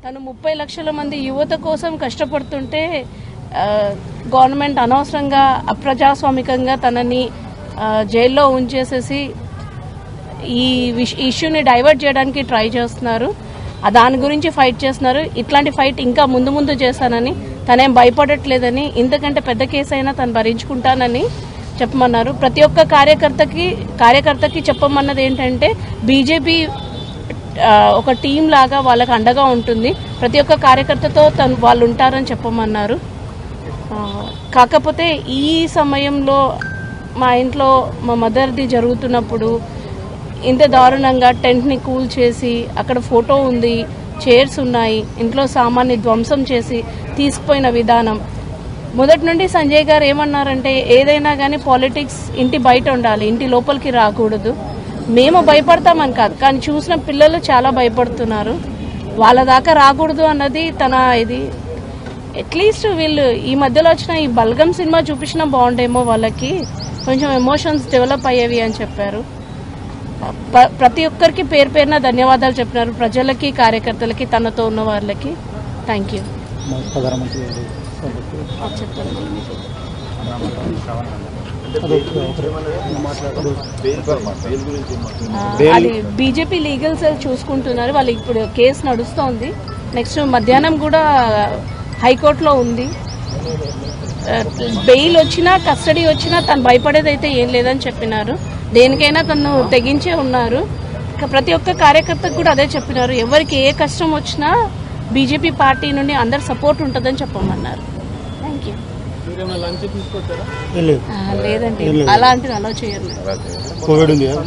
తను ముప్పై లక్షల మంది యువత కోసం కష్టపడుతుంటే ఆ, గవర్నమెంట్ అనవసరంగా అప్రజాస్వామికంగా తనని ఆ, జైల్లో ఉంచేసేసి ఈ విష- ఈ ఇష్యూని డైవర్ట్ చేయడానికి ట్రై చేస్తున్నారు ఆ దాని గురించి ఫైట్ చేస్తున్నారు ఇట్లాంటి ఫైట్ ఇంకా ముందు ముందు చేస్తానని తనేం భయపడట్లేదని ఇంతకంటే పెద్ద కేసు అయినా తను భరించుకుంటానని చెప్పమన్నారు ప్రతి ఒక్క కార్యకర్తకి కార్యకర్తకి చెప్పమన్నది ఏంటంటే బీజేపీ ఒక టీం లాగా వాళ్ళకి అండగా ఉంటుంది ప్రతి ఒక్క కార్యకర్తతో తను వాళ్ళు ఉంటారని చెప్పమన్నారు ఆ, కాకపోతే ఈ సమయంలో మా ఇంట్లో మా మదర్ది జరుగుతున్నప్పుడు ఇంత దారుణంగా టెంట్ని కూల్ చేసి అక్కడ ఫోటో ఉంది చైర్స్ ఉన్నాయి ఇంట్లో సామాన్ని ధ్వంసం చేసి తీసుకుపోయిన విధానం మొదటి నుండి సంజయ్ గారు ఏమన్నారంటే ఏదైనా కానీ పాలిటిక్స్ ఇంటి బయట ఉండాలి ఇంటి లోపలికి రాకూడదు మేము భయపడతామని కాదు కానీ చూసిన పిల్లలు చాలా భయపడుతున్నారు వాళ్ళ దాకా రాకూడదు అన్నది తన ఇది అట్లీస్ట్ వీళ్ళు ఈ మధ్యలో వచ్చిన ఈ బల్గం సినిమా చూపించినా బాగుండేమో వాళ్ళకి కొంచెం ఎమోషన్స్ డెవలప్ అయ్యేవి అని చెప్పారు ప- ప్రతి ఒక్కరికి పేరు పేరున ధన్యవాదాలు చెప్పినారు ప్రజలకి కార్యకర్తలకి తనతో ఉన్న వాళ్ళకి థ్యాంక్ యూ ప్రధానమంత్రి గారు చెప్తాను ఆ, అది బీజేపీ లీగల్ సెల్ చూసుకుంటున్నారు వాళ్ళు ఇప్పుడు కేసు నడుస్తోంది నెక్స్ట్ మధ్యాహ్నం కూడా హైకోర్టులో ఉంది ఆ, బెయిల్ వచ్చినా కస్టడీ వచ్చినా తను భయపడేది అయితే ఏం లేదని చెప్పినారు దేనికైనా తను తెగించే ఉన్నారు ఇక ప్రతి ఒక్క కార్యకర్తకు కూడా అదే చెప్పినారు ఎవరికి ఏ కష్టం వచ్చినా బీజేపీ పార్టీ నుండి అందరు సపోర్ట్ ఉంటుందని చెప్పమన్నారు థ్యాంక్ యూ ఏం లేదు లేదండి అలాంటిది అలా చేయరు కోవిడ్ ఉంది కదా.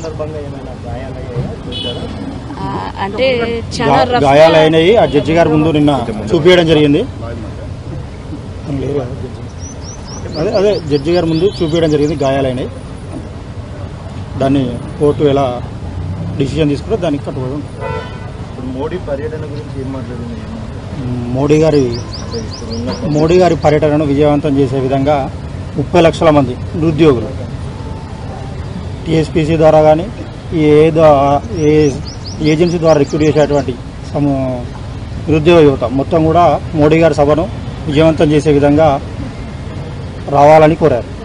ఆ, అంటే చాలా గా- రఫ్ గాయాలు అయినాయి ఆ జడ్జి గారి ముందు నిన్న చూపించడం జరిగింది లేరు కదా జడ్జి. అదే అదే జడ్జి గారి ముందు చూపించడం జరిగింది గాయాలైనాయి దాన్ని కోర్టు ఎలా డిసిజన్ తీసుకుంటే దానికి కట్టుబడి ఉంటుంది. ఇప్పుడు మోడీ పర్యటన గురించి ఏం మాట్లాడింది మోడీ గారి మోడీ గారి పర్యటనను విజయవంతం చేసే విధంగా ముప్పై లక్షల మంది నిరుద్యోగులు టీఎస్పీసీ ద్వారా కానీ ఏ ద్వా- ఏ ఏజెన్సీ ద్వారా రిక్రూట్ చేసేటువంటి సమ నిరుద్యోగ యువత మొత్తం కూడా మోడీ గారి సభను విజయవంతం చేసే విధంగా రావాలని కోరారు